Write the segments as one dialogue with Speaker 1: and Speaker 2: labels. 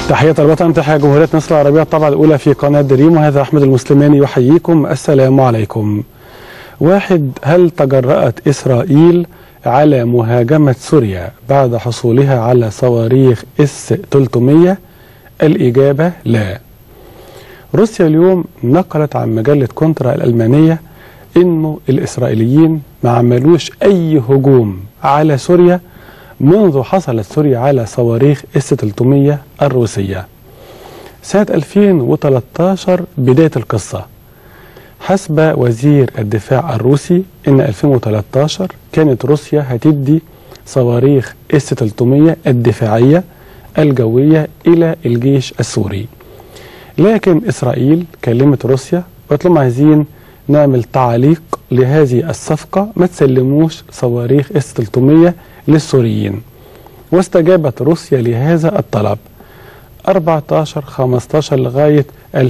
Speaker 1: تحية الوطن تحية جمهورية مصر العربية الطبعة الأولى في قناة دريم وهذا أحمد المسلماني يحييكم السلام عليكم واحد هل تجرأت إسرائيل على مهاجمة سوريا بعد حصولها على صواريخ اس 300 الإجابة لا روسيا اليوم نقلت عن مجلة كونترا الألمانية إنه الإسرائيليين ما عملوش أي هجوم على سوريا منذ حصلت سوريا على صواريخ اس 300 الروسية سنة 2013 بداية القصة حسب وزير الدفاع الروسي ان 2013 كانت روسيا هتدي صواريخ اس 300 الدفاعيه الجويه الى الجيش السوري. لكن اسرائيل كلمت روسيا وقالت لهم عايزين نعمل تعليق لهذه الصفقه ما تسلموش صواريخ اس 300 للسوريين. واستجابت روسيا لهذا الطلب 14 15 لغايه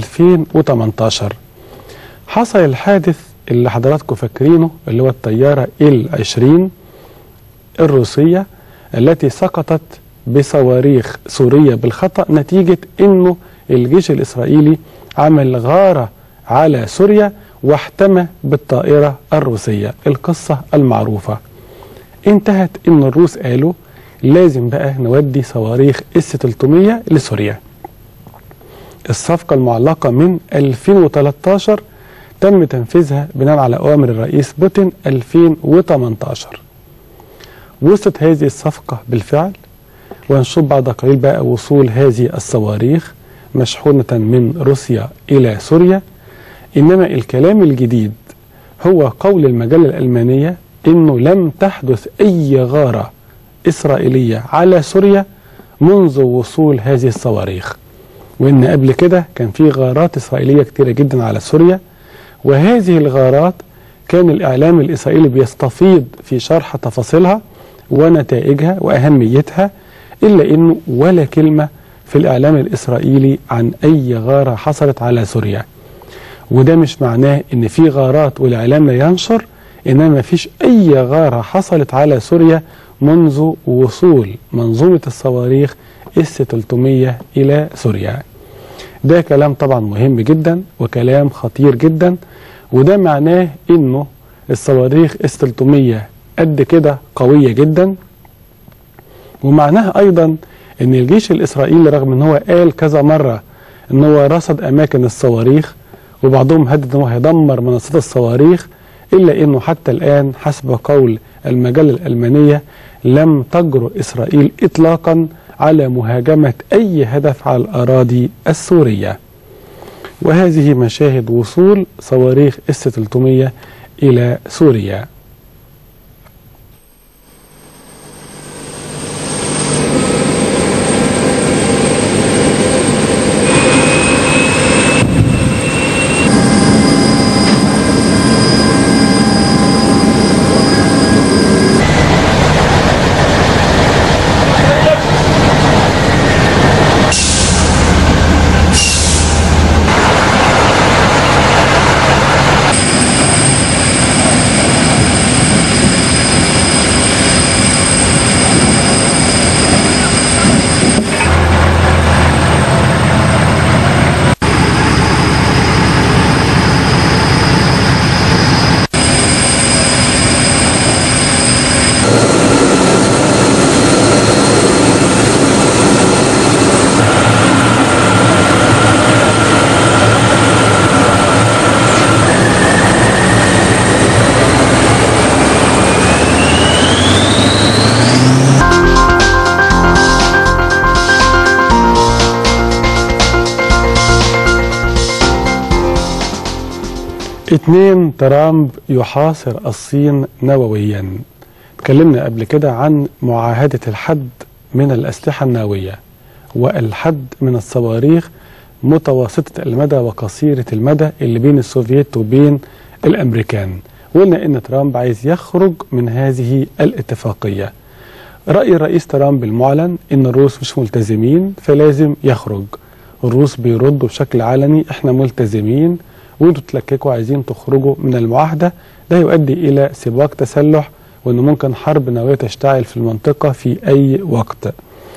Speaker 1: 2018 حصل الحادث اللي حضراتكم فاكرينه اللي هو الطيارة ال 20 الروسية التي سقطت بصواريخ سورية بالخطأ نتيجة انه الجيش الاسرائيلي عمل غارة على سوريا واحتمى بالطائرة الروسية القصة المعروفة انتهت ان الروس قالوا لازم بقى نودي صواريخ اس 300 لسوريا الصفقة المعلقة من 2013 تم تنفيذها بناء على أوامر الرئيس بوتين 2018 وصلت هذه الصفقة بالفعل ونشوف بعد قليل بقى وصول هذه الصواريخ مشحونة من روسيا إلى سوريا إنما الكلام الجديد هو قول المجلة الألمانية إنه لم تحدث أي غارة إسرائيلية على سوريا منذ وصول هذه الصواريخ وإن قبل كده كان في غارات إسرائيلية كتيرة جدا على سوريا وهذه الغارات كان الإعلام الإسرائيلي بيستفيض في شرح تفاصيلها ونتائجها وأهميتها إلا إنه ولا كلمة في الإعلام الإسرائيلي عن أي غارة حصلت على سوريا وده مش معناه إن في غارات والإعلام لا ينشر إنما ما فيش أي غارة حصلت على سوريا منذ وصول منظومة الصواريخ اس 300 إلى سوريا ده كلام طبعا مهم جدا وكلام خطير جدا وده معناه انه الصواريخ اس 300 قد كده قويه جدا ومعناها ايضا ان الجيش الاسرائيلي رغم ان هو قال كذا مره ان هو رصد اماكن الصواريخ وبعضهم هدد ان هو هيدمر منصات الصواريخ الا انه حتى الان حسب قول المجله الالمانيه لم تجرؤ اسرائيل اطلاقا على مهاجمة أي هدف على الأراضي السورية وهذه مشاهد وصول صواريخ اس 300 إلى سوريا اتنين ترامب يحاصر الصين نوويا اتكلمنا قبل كده عن معاهدة الحد من الأسلحة النووية والحد من الصواريخ متوسطة المدى وقصيرة المدى اللي بين السوفييت وبين الأمريكان وقلنا إن ترامب عايز يخرج من هذه الاتفاقية رأي الرئيس ترامب المعلن إن الروس مش ملتزمين فلازم يخرج الروس بيردوا بشكل علني احنا ملتزمين وانتوا تلككوا عايزين تخرجوا من المعاهدة ده يؤدي إلى سباق تسلح وأن ممكن حرب نووية تشتعل في المنطقة في أي وقت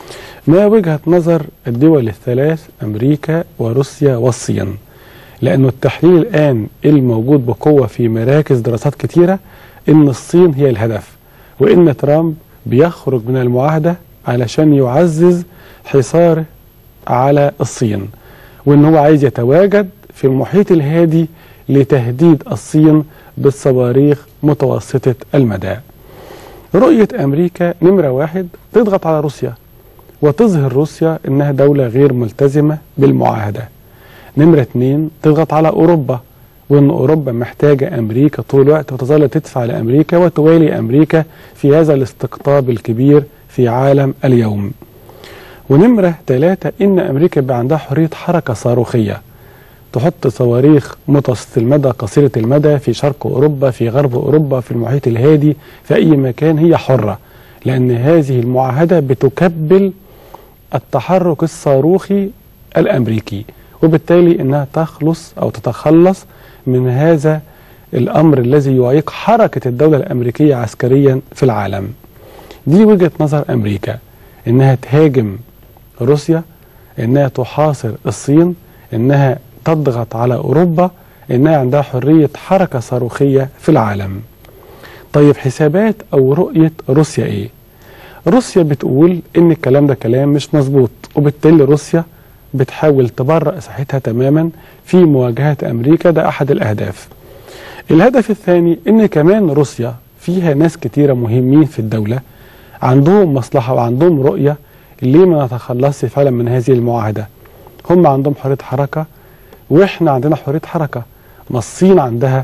Speaker 1: ما وجهة نظر الدول الثلاث أمريكا وروسيا والصين لأنه التحليل الآن الموجود بقوة في مراكز دراسات كتيرة إن الصين هي الهدف وإن ترامب بيخرج من المعاهدة علشان يعزز حصاره على الصين وإن هو عايز يتواجد في المحيط الهادي لتهديد الصين بالصواريخ متوسطة المدى رؤية أمريكا نمرة واحد تضغط على روسيا وتظهر روسيا إنها دولة غير ملتزمة بالمعاهدة نمرة اتنين تضغط على أوروبا وإن أوروبا محتاجة أمريكا طول الوقت وتظل تدفع لأمريكا وتوالي أمريكا في هذا الاستقطاب الكبير في عالم اليوم ونمرة ثلاثة إن أمريكا يبقى عندها حرية حركة صاروخية تحط صواريخ متوسط المدى قصيرة المدى في شرق أوروبا في غرب أوروبا في المحيط الهادي في أي مكان هي حرة لأن هذه المعاهدة بتكبل التحرك الصاروخي الأمريكي وبالتالي أنها تخلص أو تتخلص من هذا الأمر الذي يعيق حركة الدولة الأمريكية عسكريا في العالم دي وجهة نظر أمريكا أنها تهاجم روسيا أنها تحاصر الصين أنها تضغط على أوروبا أنها عندها حرية حركة صاروخية في العالم طيب حسابات أو رؤية روسيا إيه؟ روسيا بتقول إن الكلام ده كلام مش مظبوط وبالتالي روسيا بتحاول تبرأ ساحتها تماما في مواجهة أمريكا ده أحد الأهداف الهدف الثاني إن كمان روسيا فيها ناس كتيرة مهمين في الدولة عندهم مصلحة وعندهم رؤية ليه ما نتخلصش فعلا من هذه المعاهدة هم عندهم حرية حركة واحنا عندنا حرية حركة ما الصين عندها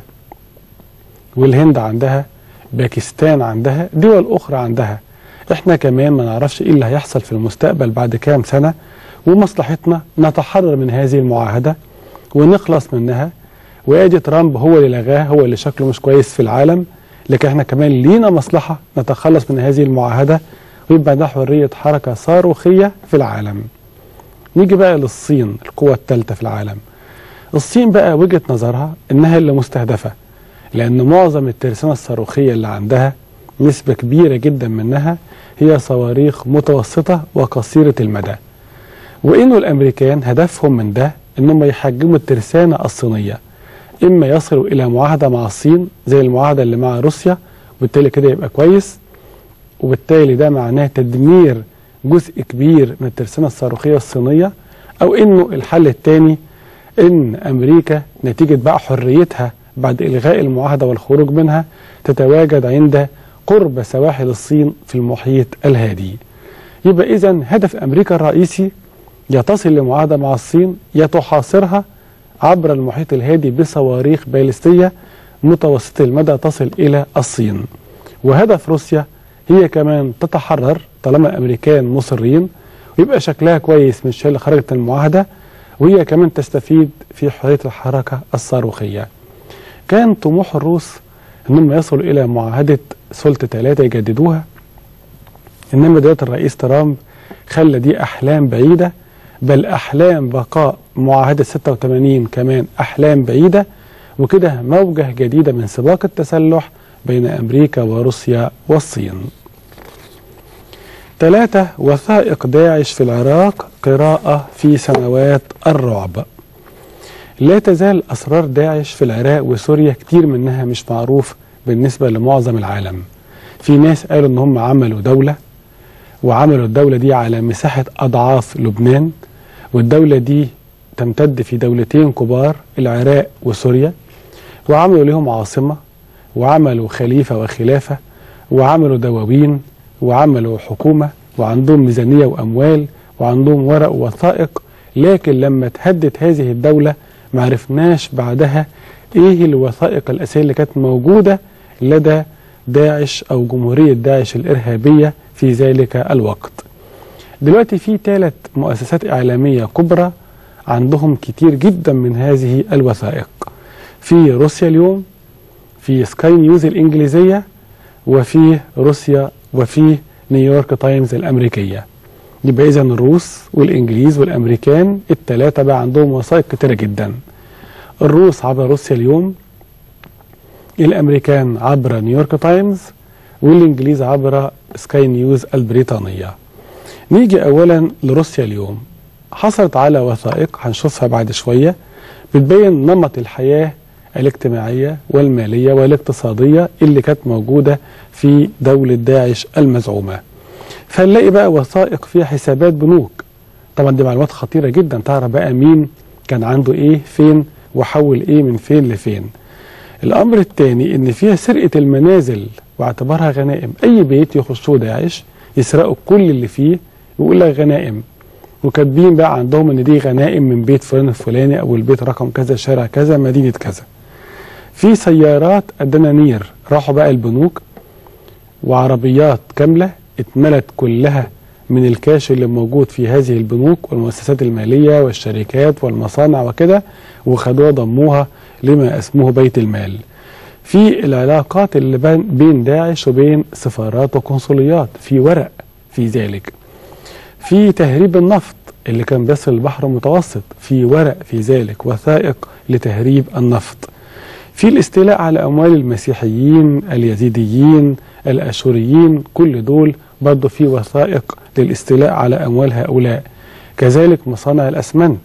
Speaker 1: والهند عندها باكستان عندها دول أخرى عندها احنا كمان ما نعرفش ايه اللي هيحصل في المستقبل بعد كام سنة ومصلحتنا نتحرر من هذه المعاهدة ونخلص منها وادي ترامب هو اللي لغاها هو اللي شكله مش كويس في العالم لكن احنا كمان لينا مصلحة نتخلص من هذه المعاهدة ويبقى عندنا حرية حركة صاروخية في العالم نيجي بقى للصين القوة الثالثة في العالم الصين بقى وجهة نظرها انها اللي مستهدفة لان معظم الترسانة الصاروخية اللي عندها نسبة كبيرة جدا منها هي صواريخ متوسطة وقصيرة المدى وانه الامريكان هدفهم من ده انهم يحجموا الترسانة الصينية اما يصلوا الى معاهدة مع الصين زي المعاهدة اللي مع روسيا وبالتالي كده يبقى كويس وبالتالي ده معناه تدمير جزء كبير من الترسانة الصاروخية الصينية او انه الحل الثاني ان امريكا نتيجة بقى حريتها بعد الغاء المعاهدة والخروج منها تتواجد عند قرب سواحل الصين في المحيط الهادي يبقى اذا هدف امريكا الرئيسي يا تصل لمعاهدة مع الصين يا تحاصرها عبر المحيط الهادي بصواريخ باليستية متوسطة المدى تصل إلى الصين وهدف روسيا هي كمان تتحرر طالما الأمريكان مصرين ويبقى شكلها كويس مش هي اللي خرجت من المعاهدة وهي كمان تستفيد في حرية الحركة الصاروخية كان طموح الروس انهم يصلوا الى معاهدة سلطة ثلاثة يجددوها انما دلوقتي الرئيس ترامب خلى دي احلام بعيدة بل احلام بقاء معاهدة 86 كمان احلام بعيدة وكده موجة جديدة من سباق التسلح بين امريكا وروسيا والصين ثلاثة وثائق داعش في العراق قراءة في سنوات الرعب لا تزال أسرار داعش في العراق وسوريا كتير منها مش معروف بالنسبة لمعظم العالم في ناس قالوا ان هم عملوا دولة وعملوا الدولة دي على مساحة أضعاف لبنان والدولة دي تمتد في دولتين كبار العراق وسوريا وعملوا لهم عاصمة وعملوا خليفة وخلافة وعملوا دواوين وعملوا حكومة وعندهم ميزانية وأموال وعندهم ورق ووثائق لكن لما تهدت هذه الدولة معرفناش بعدها ايه الوثائق الأساسية اللي كانت موجودة لدى داعش أو جمهورية داعش الإرهابية في ذلك الوقت دلوقتي في ثلاث مؤسسات إعلامية كبرى عندهم كتير جدا من هذه الوثائق في روسيا اليوم في سكاي نيوز الإنجليزية وفي روسيا وفي نيويورك تايمز الأمريكية يبقى إذا الروس والإنجليز والأمريكان الثلاثة بقى عندهم وثائق كتيرة جدا الروس عبر روسيا اليوم الأمريكان عبر نيويورك تايمز والإنجليز عبر سكاي نيوز البريطانية نيجي اولا لروسيا اليوم حصلت على وثائق هنشوفها بعد شويه بتبين نمط الحياه الاجتماعيه والماليه والاقتصاديه اللي كانت موجوده في دوله داعش المزعومه. فنلاقي بقى وثائق فيها حسابات بنوك. طبعا دي معلومات خطيره جدا تعرف بقى مين كان عنده ايه فين وحول ايه من فين لفين. الامر الثاني ان فيها سرقه المنازل واعتبارها غنائم، اي بيت يخشوه داعش يسرقوا كل اللي فيه ويقول لك غنائم. وكاتبين بقى عندهم ان دي غنائم من بيت فلان الفلاني او البيت رقم كذا شارع كذا مدينه كذا. في سيارات الدنانير راحوا بقى البنوك وعربيات كامله اتملت كلها من الكاش اللي موجود في هذه البنوك والمؤسسات الماليه والشركات والمصانع وكده وخدوها ضموها لما اسموه بيت المال. في العلاقات اللي بين داعش وبين سفارات وقنصليات في ورق في ذلك. في تهريب النفط اللي كان بيصل البحر المتوسط في ورق في ذلك وثائق لتهريب النفط في الاستيلاء على أموال المسيحيين اليزيديين الأشوريين كل دول برضه في وثائق للاستيلاء على أموال هؤلاء كذلك مصانع الأسمنت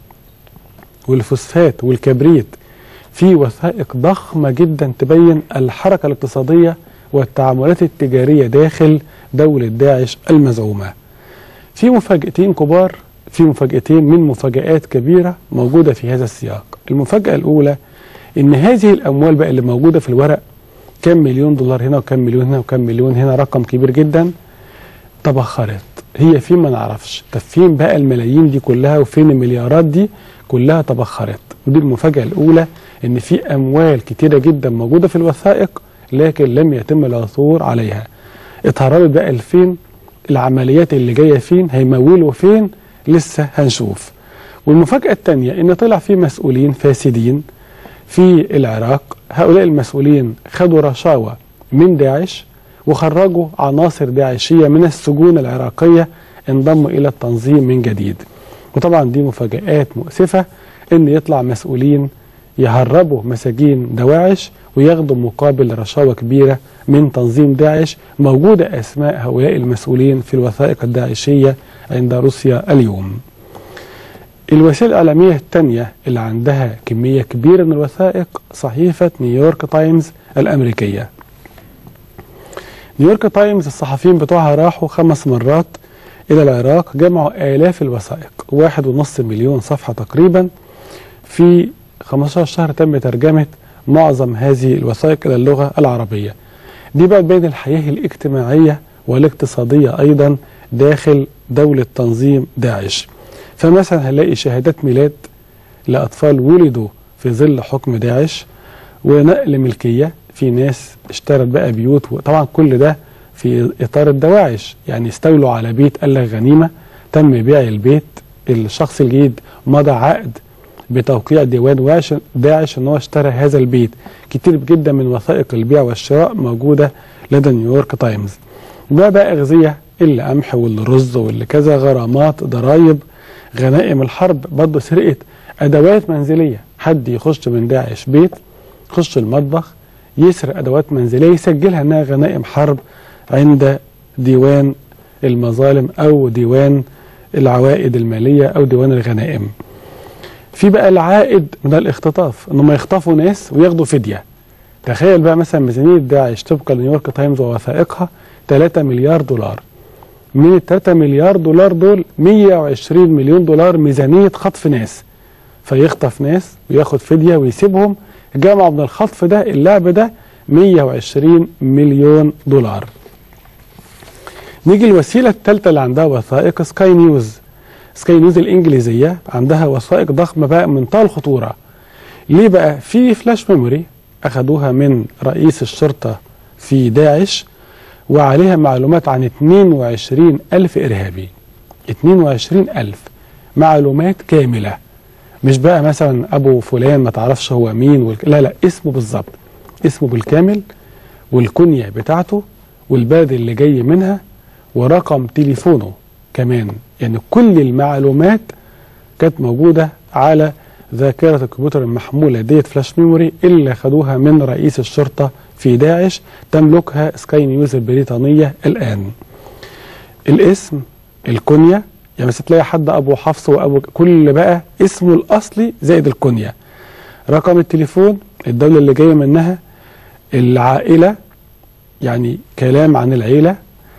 Speaker 1: والفوسفات والكبريت في وثائق ضخمة جدا تبين الحركة الاقتصادية والتعاملات التجارية داخل دولة داعش المزعومة في مفاجأتين كبار في مفاجأتين من مفاجآت كبيرة موجودة في هذا السياق المفاجأة الأولى إن هذه الأموال بقى اللي موجودة في الورق كم مليون دولار هنا وكم مليون هنا وكم مليون هنا رقم كبير جدا تبخرت هي فين ما نعرفش طب فين بقى الملايين دي كلها وفين المليارات دي كلها تبخرت ودي المفاجأة الأولى إن في أموال كتيرة جدا موجودة في الوثائق لكن لم يتم العثور عليها اتهربت بقى لفين العمليات اللي جايه فين هيمولوا فين لسه هنشوف والمفاجاه الثانيه ان طلع في مسؤولين فاسدين في العراق هؤلاء المسؤولين خدوا رشاوى من داعش وخرجوا عناصر داعشيه من السجون العراقيه انضموا الى التنظيم من جديد وطبعا دي مفاجآت مؤسفه ان يطلع مسؤولين يهربوا مساجين دواعش وياخدوا مقابل رشاوى كبيرة من تنظيم داعش موجودة أسماء هؤلاء المسؤولين في الوثائق الداعشية عند روسيا اليوم الوسيلة الإعلامية الثانية اللي عندها كمية كبيرة من الوثائق صحيفة نيويورك تايمز الأمريكية نيويورك تايمز الصحفيين بتوعها راحوا خمس مرات إلى العراق جمعوا آلاف الوثائق واحد ونص مليون صفحة تقريبا في 15 شهر تم ترجمة معظم هذه الوثائق إلى اللغة العربية دي بقى بين الحياة الاجتماعية والاقتصادية أيضا داخل دولة تنظيم داعش فمثلا هنلاقي شهادات ميلاد لأطفال ولدوا في ظل حكم داعش ونقل ملكية في ناس اشترت بقى بيوت وطبعا كل ده في إطار الدواعش يعني استولوا على بيت قال لك غنيمة تم بيع البيت الشخص الجديد مضى عقد بتوقيع ديوان داعش ان هو اشترى هذا البيت كتير جدا من وثائق البيع والشراء موجوده لدى نيويورك تايمز بقى بقى اغذيه اللي قمح واللي رز واللي كذا غرامات ضرايب غنائم الحرب برضه سرقه ادوات منزليه حد يخش من داعش بيت يخش المطبخ يسرق ادوات منزليه يسجلها انها غنائم حرب عند ديوان المظالم او ديوان العوائد الماليه او ديوان الغنائم في بقى العائد من الاختطاف انهم يخطفوا ناس وياخدوا فديه تخيل بقى مثلا ميزانيه داعش طبقا لنيويورك تايمز ووثائقها 3 مليار دولار من ال 3 مليار دولار دول 120 مليون دولار ميزانيه خطف ناس فيخطف ناس وياخد فديه ويسيبهم جمعوا من الخطف ده اللعب ده 120 مليون دولار نيجي الوسيله الثالثه اللي عندها وثائق سكاي نيوز سكاي نيوز الانجليزيه عندها وثائق ضخمه بقى منتهى الخطوره ليه بقى في فلاش ميموري اخذوها من رئيس الشرطه في داعش وعليها معلومات عن 22 ألف إرهابي 22 ألف معلومات كاملة مش بقى مثلا أبو فلان ما تعرفش هو مين والك... لا لا اسمه بالظبط اسمه بالكامل والكنية بتاعته والبلد اللي جاي منها ورقم تليفونه كمان يعني كل المعلومات كانت موجودة على ذاكرة الكمبيوتر المحمولة ديت فلاش ميموري اللي خدوها من رئيس الشرطة في داعش تملكها سكاي نيوز البريطانية الآن الاسم الكنية يعني بس تلاقي حد ابو حفص وابو كل بقى اسمه الاصلي زائد الكنية رقم التليفون الدولة اللي جاية منها العائلة يعني كلام عن العيلة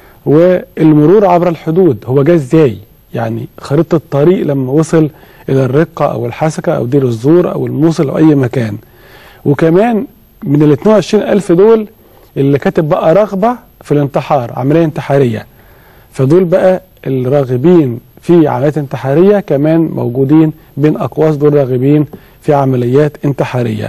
Speaker 1: والمرور عبر الحدود هو جه ازاي يعني خريطة الطريق لما وصل إلى الرقة أو الحسكة أو دير الزور أو الموصل أو أي مكان وكمان من ال 22 ألف دول اللي كاتب بقى رغبة في الانتحار عملية انتحارية فدول بقى الراغبين في عمليات انتحارية كمان موجودين بين أقواس دول راغبين في عمليات انتحارية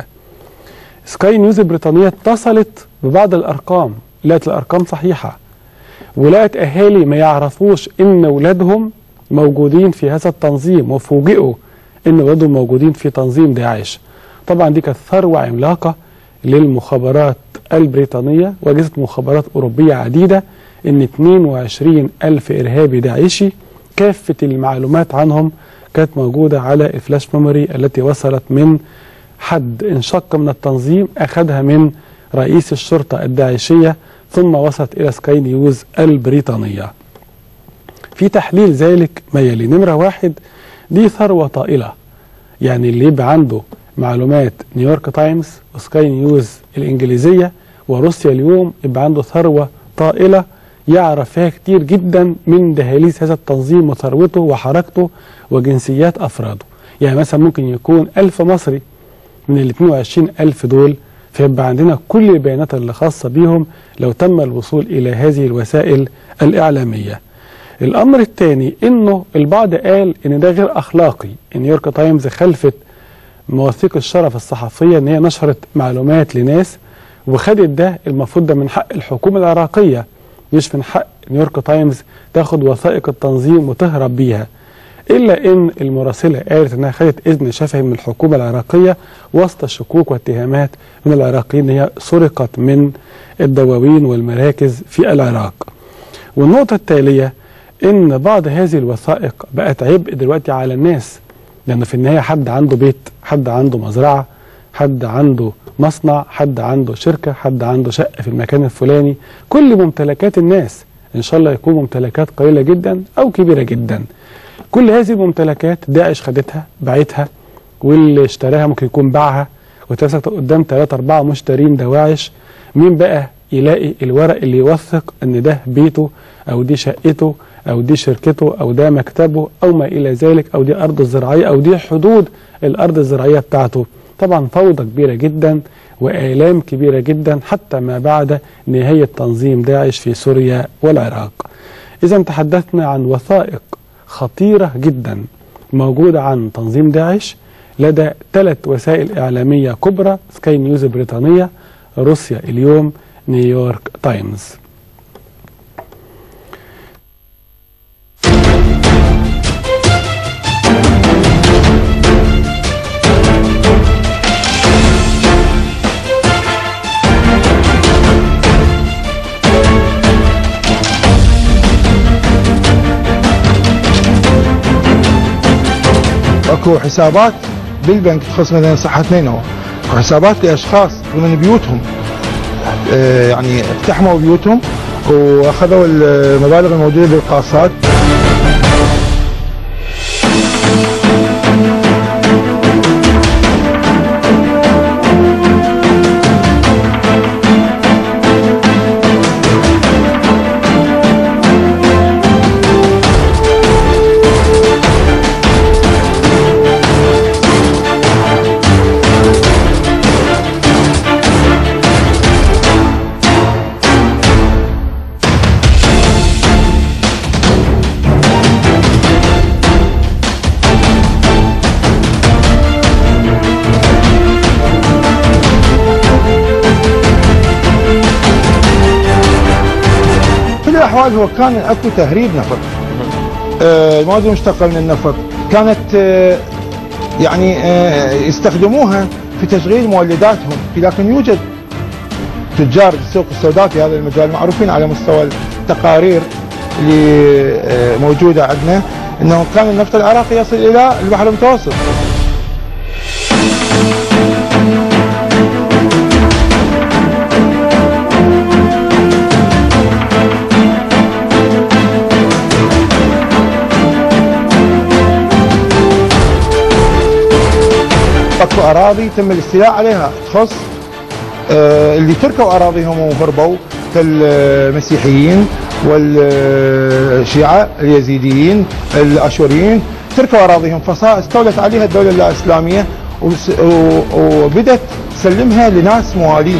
Speaker 1: سكاي نيوز البريطانية اتصلت ببعض الأرقام لقت الأرقام صحيحة ولقت أهالي ما يعرفوش إن أولادهم موجودين في هذا التنظيم وفوجئوا إن أولادهم موجودين في تنظيم داعش طبعا دي كانت ثروة عملاقة للمخابرات البريطانية وأجهزة مخابرات أوروبية عديدة إن 22 ألف إرهابي داعشي كافة المعلومات عنهم كانت موجودة على الفلاش ميموري التي وصلت من حد انشق من التنظيم أخذها من رئيس الشرطة الداعشية ثم وصلت إلى سكاي نيوز البريطانية في تحليل ذلك ما يلي نمرة واحد دي ثروة طائلة يعني اللي يبقى عنده معلومات نيويورك تايمز وسكاي نيوز الإنجليزية وروسيا اليوم يبقى عنده ثروة طائلة يعرف فيها كتير جدا من دهاليز هذا التنظيم وثروته وحركته وجنسيات أفراده يعني مثلا ممكن يكون ألف مصري من ال 22 ألف دول فيبقى عندنا كل البيانات اللي خاصة بيهم لو تم الوصول إلى هذه الوسائل الإعلامية الأمر الثاني إنه البعض قال إن ده غير أخلاقي نيويورك تايمز خلفت مواثيق الشرف الصحفية إن هي نشرت معلومات لناس وخدت ده المفروض ده من حق الحكومة العراقية مش من حق نيويورك تايمز تاخد وثائق التنظيم وتهرب بيها إلا إن المراسلة قالت إنها خدت إذن شفهي من الحكومة العراقية وسط الشكوك واتهامات من العراقيين إن هي سرقت من الدواوين والمراكز في العراق. والنقطة التالية إن بعض هذه الوثائق بقت عبء دلوقتي على الناس لأن في النهاية حد عنده بيت، حد عنده مزرعة، حد عنده مصنع، حد عنده شركة، حد عنده شقة في المكان الفلاني، كل ممتلكات الناس إن شاء الله يكون ممتلكات قليلة جدا أو كبيرة جدا. كل هذه الممتلكات داعش خدتها باعتها واللي اشتراها ممكن يكون باعها وتمسك قدام ثلاثة أربعة مشترين دواعش مين بقى يلاقي الورق اللي يوثق إن ده بيته أو دي شقته أو دي شركته أو ده مكتبه أو ما إلى ذلك أو دي أرضه الزراعية أو دي حدود الأرض الزراعية بتاعته طبعا فوضى كبيرة جدا وآلام كبيرة جدا حتى ما بعد نهاية تنظيم داعش في سوريا والعراق إذا تحدثنا عن وثائق خطيرة جدا موجودة عن تنظيم داعش لدى ثلاث وسائل إعلامية كبرى سكاي نيوز البريطانية روسيا اليوم نيويورك تايمز
Speaker 2: اكو حسابات بالبنك تخص مثلا صحة نينوى وحسابات لاشخاص من بيوتهم آه، يعني اقتحموا بيوتهم واخذوا المبالغ الموجوده بالقاصات في الاحوال هو كان اكو تهريب نفط آه، المواد المشتقه من النفط كانت آه، يعني آه، يستخدموها في تشغيل مولداتهم لكن يوجد تجار السوق السوداء في هذا المجال معروفين على مستوى التقارير اللي آه، موجوده عندنا انه كان النفط العراقي يصل الى البحر المتوسط واراضي تم الاستيلاء عليها تخص آه، اللي تركوا اراضيهم وهربوا كالمسيحيين والشيعة اليزيديين الاشوريين تركوا اراضيهم فاستولت عليها الدوله الاسلاميه وس- و- وبدت تسلمها لناس موالين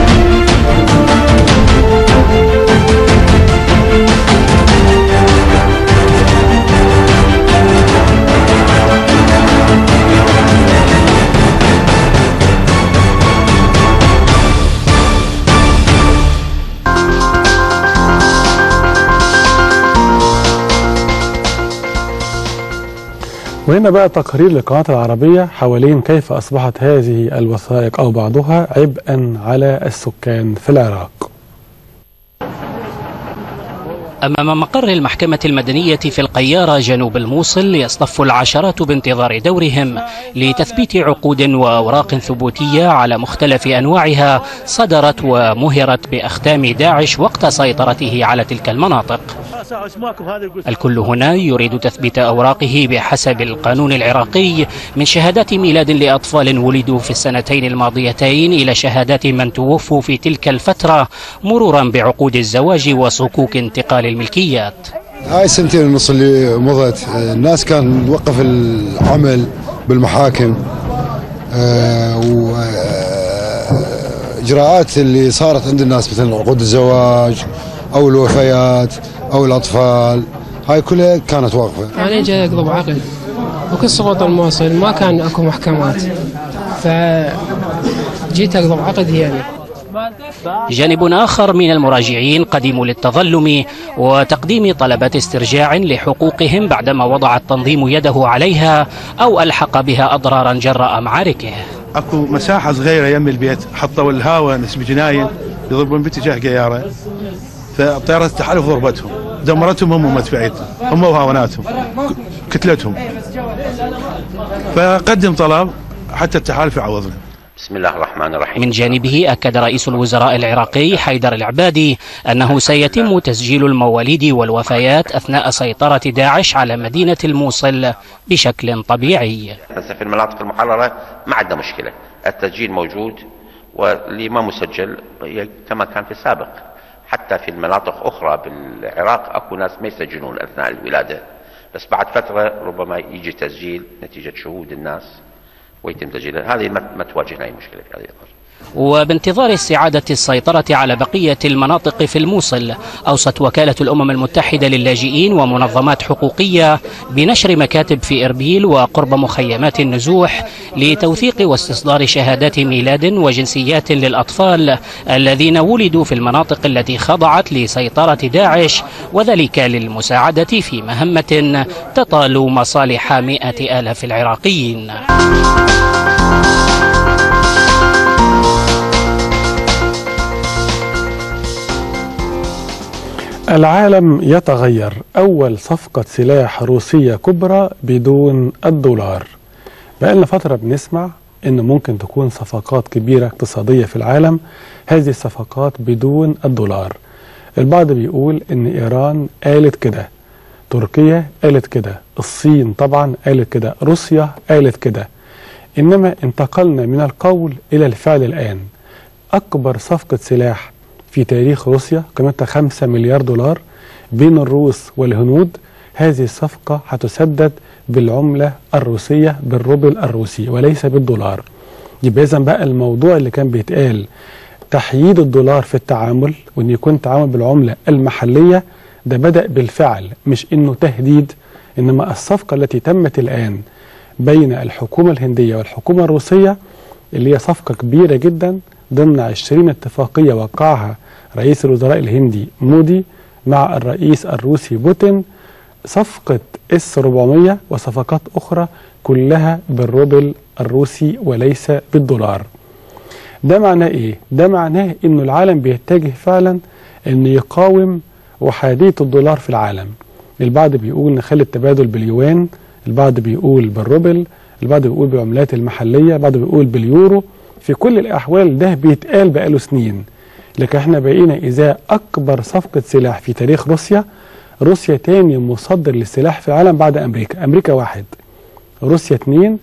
Speaker 1: وهنا بقى تقرير للقناة العربية حوالين كيف أصبحت هذه الوثائق أو بعضها عبئا على السكان في العراق
Speaker 3: أمام مقر المحكمة المدنية في القيارة جنوب الموصل يصطف العشرات بانتظار دورهم لتثبيت عقود وأوراق ثبوتية على مختلف أنواعها صدرت ومهرت بأختام داعش وقت سيطرته على تلك المناطق الكل هنا يريد تثبيت أوراقه بحسب القانون العراقي من شهادات ميلاد لأطفال ولدوا في السنتين الماضيتين إلى شهادات من توفوا في تلك الفترة مرورا بعقود الزواج وصكوك انتقال الملكيات
Speaker 4: هاي السنتين ونص اللي مضت آه، الناس كان وقف العمل بالمحاكم آه، و آه، اجراءات اللي صارت عند الناس مثل عقود الزواج او الوفيات او الاطفال هاي كلها كانت واقفه
Speaker 5: أنا جاي أقضب عقد وكل سقوط الموصل ما كان أكو محكمات فجيت أقضب عقد يعني
Speaker 3: جانب آخر من المراجعين قدموا للتظلم وتقديم طلبات استرجاع لحقوقهم بعدما وضع التنظيم يده عليها أو ألحق بها أضرارا جراء معاركه
Speaker 6: اكو مساحه صغيره يم البيت حطوا الهواء نسبة جناين يضربون باتجاه قياره فطيارات التحالف ضربتهم دمرتهم هم ومدفعيتهم هم وهاوناتهم ك- كتلتهم فقدم طلب حتى التحالف يعوضنا
Speaker 7: بسم الله الرحمن الرحيم
Speaker 3: من جانبه أكد رئيس الوزراء العراقي حيدر العبادي أنه سيتم تسجيل المواليد والوفيات أثناء سيطرة داعش على مدينة الموصل بشكل طبيعي
Speaker 7: هسه في المناطق المحررة ما عندنا مشكلة التسجيل موجود واللي ما مسجل ي- كما كان في السابق حتى في المناطق أخرى بالعراق أكو ناس ما يسجلون أثناء الولادة بس بعد فترة ربما يجي تسجيل نتيجة شهود الناس ويتم تسجيلها هذه ما ما تواجهنا أي مشكلة في هذه الأمر
Speaker 3: وبانتظار استعادة السيطرة على بقية المناطق في الموصل أوصت وكالة الأمم المتحدة للاجئين ومنظمات حقوقية بنشر مكاتب في إربيل وقرب مخيمات النزوح لتوثيق واستصدار شهادات ميلاد وجنسيات للأطفال الذين ولدوا في المناطق التي خضعت لسيطرة داعش وذلك للمساعدة في مهمة تطال مصالح مئة آلاف العراقيين
Speaker 1: العالم يتغير أول صفقة سلاح روسية كبرى بدون الدولار بقالنا فترة بنسمع إن ممكن تكون صفقات كبيرة اقتصادية في العالم هذه الصفقات بدون الدولار البعض بيقول إن إيران قالت كده تركيا قالت كده الصين طبعا قالت كده روسيا قالت كده إنما انتقلنا من القول إلى الفعل الآن أكبر صفقة سلاح في تاريخ روسيا قيمتها 5 مليار دولار بين الروس والهنود هذه الصفقة هتسدد بالعملة الروسية بالروبل الروسي وليس بالدولار يبقى إذا بقى الموضوع اللي كان بيتقال تحييد الدولار في التعامل وان يكون تعامل بالعملة المحلية ده بدأ بالفعل مش انه تهديد انما الصفقة التي تمت الآن بين الحكومة الهندية والحكومة الروسية اللي هي صفقة كبيرة جدا ضمن 20 اتفاقية وقعها رئيس الوزراء الهندي مودي مع الرئيس الروسي بوتين صفقة اس 400 وصفقات أخرى كلها بالروبل الروسي وليس بالدولار ده معناه ايه؟ ده معناه انه العالم بيتجه فعلا ان يقاوم وحادية الدولار في العالم البعض بيقول نخلي التبادل باليوان البعض بيقول بالروبل البعض بيقول بالعملات المحلية البعض بيقول باليورو في كل الأحوال ده بيتقال بقاله سنين لكن احنا بقينا إذا أكبر صفقة سلاح في تاريخ روسيا روسيا تاني مصدر للسلاح في العالم بعد أمريكا أمريكا واحد روسيا اتنين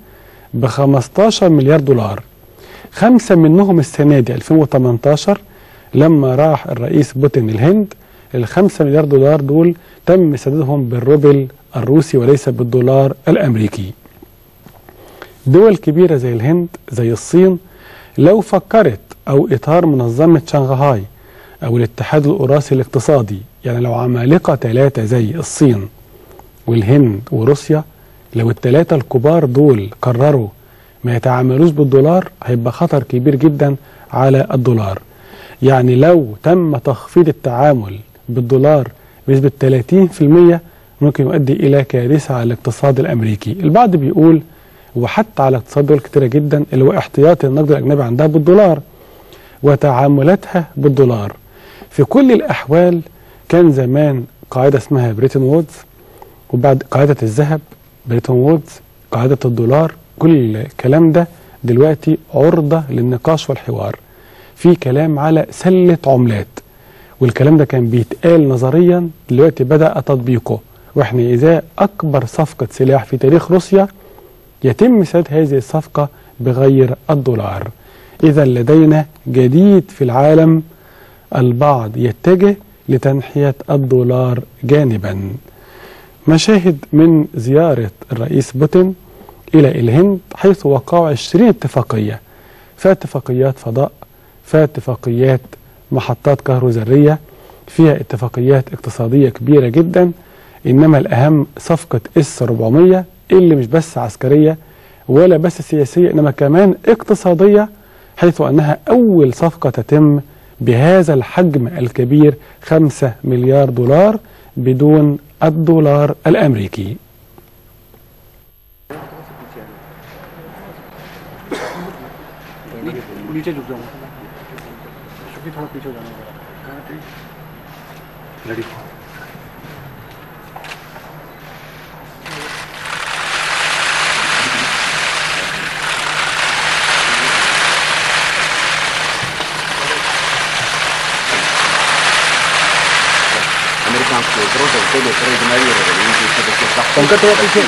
Speaker 1: ب 15 مليار دولار خمسة منهم السنة دي 2018 لما راح الرئيس بوتين الهند الخمسة مليار دولار دول تم سدادهم بالروبل الروسي وليس بالدولار الأمريكي دول كبيرة زي الهند زي الصين لو فكرت أو إطار منظمة شنغهاي أو الاتحاد الأوراسي الاقتصادي يعني لو عمالقة ثلاثة زي الصين والهند وروسيا لو الثلاثة الكبار دول قرروا ما يتعاملوش بالدولار هيبقى خطر كبير جدا على الدولار يعني لو تم تخفيض التعامل بالدولار بنسبة 30% ممكن يؤدي إلى كارثة على الاقتصاد الأمريكي البعض بيقول وحتى على اقتصاد دول كتيرة جدا اللي هو احتياطي النقد الأجنبي عندها بالدولار وتعاملاتها بالدولار في كل الأحوال كان زمان قاعدة اسمها بريتن وودز وبعد قاعدة الذهب بريتن وودز قاعدة الدولار كل الكلام ده دلوقتي عرضة للنقاش والحوار في كلام على سلة عملات والكلام ده كان بيتقال نظريا دلوقتي بدأ تطبيقه واحنا إذا أكبر صفقة سلاح في تاريخ روسيا يتم سداد هذه الصفقة بغير الدولار إذا لدينا جديد في العالم البعض يتجه لتنحية الدولار جانبا مشاهد من زيارة الرئيس بوتين إلى الهند حيث وقعوا 20 اتفاقية فيها اتفاقيات فضاء فيها اتفاقيات محطات كهروذرية فيها اتفاقيات اقتصادية كبيرة جدا إنما الأهم صفقة اس 400 اللي مش بس عسكرية ولا بس سياسية إنما كمان اقتصادية حيث أنها أول صفقة تتم بهذا الحجم الكبير 5 مليار دولار بدون الدولار الأمريكي
Speaker 8: नीचे झुक जाऊंगा शुक्रिया थोड़ा पीछे हो जाना जरा रेडी
Speaker 9: Американские угрозы были проигнорированы. Индия все-таки
Speaker 8: Только то пишу.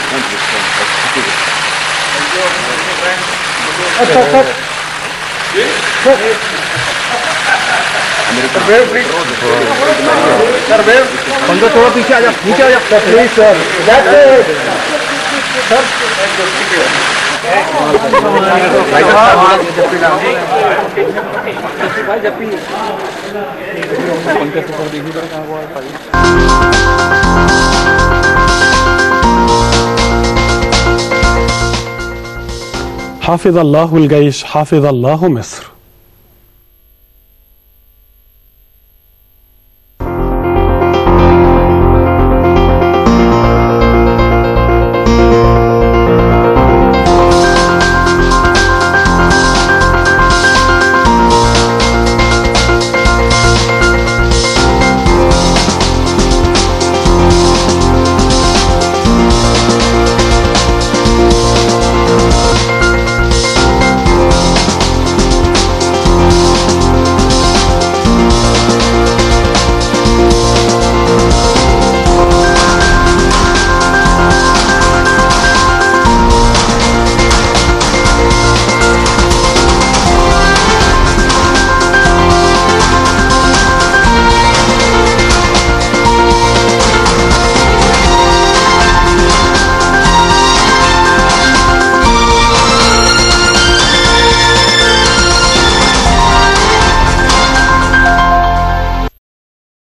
Speaker 2: पंद्रह थोड़ा पीछे आ जा नीचे आ जा प्लीज सर
Speaker 1: حفظ الله الجيش حفظ الله مصر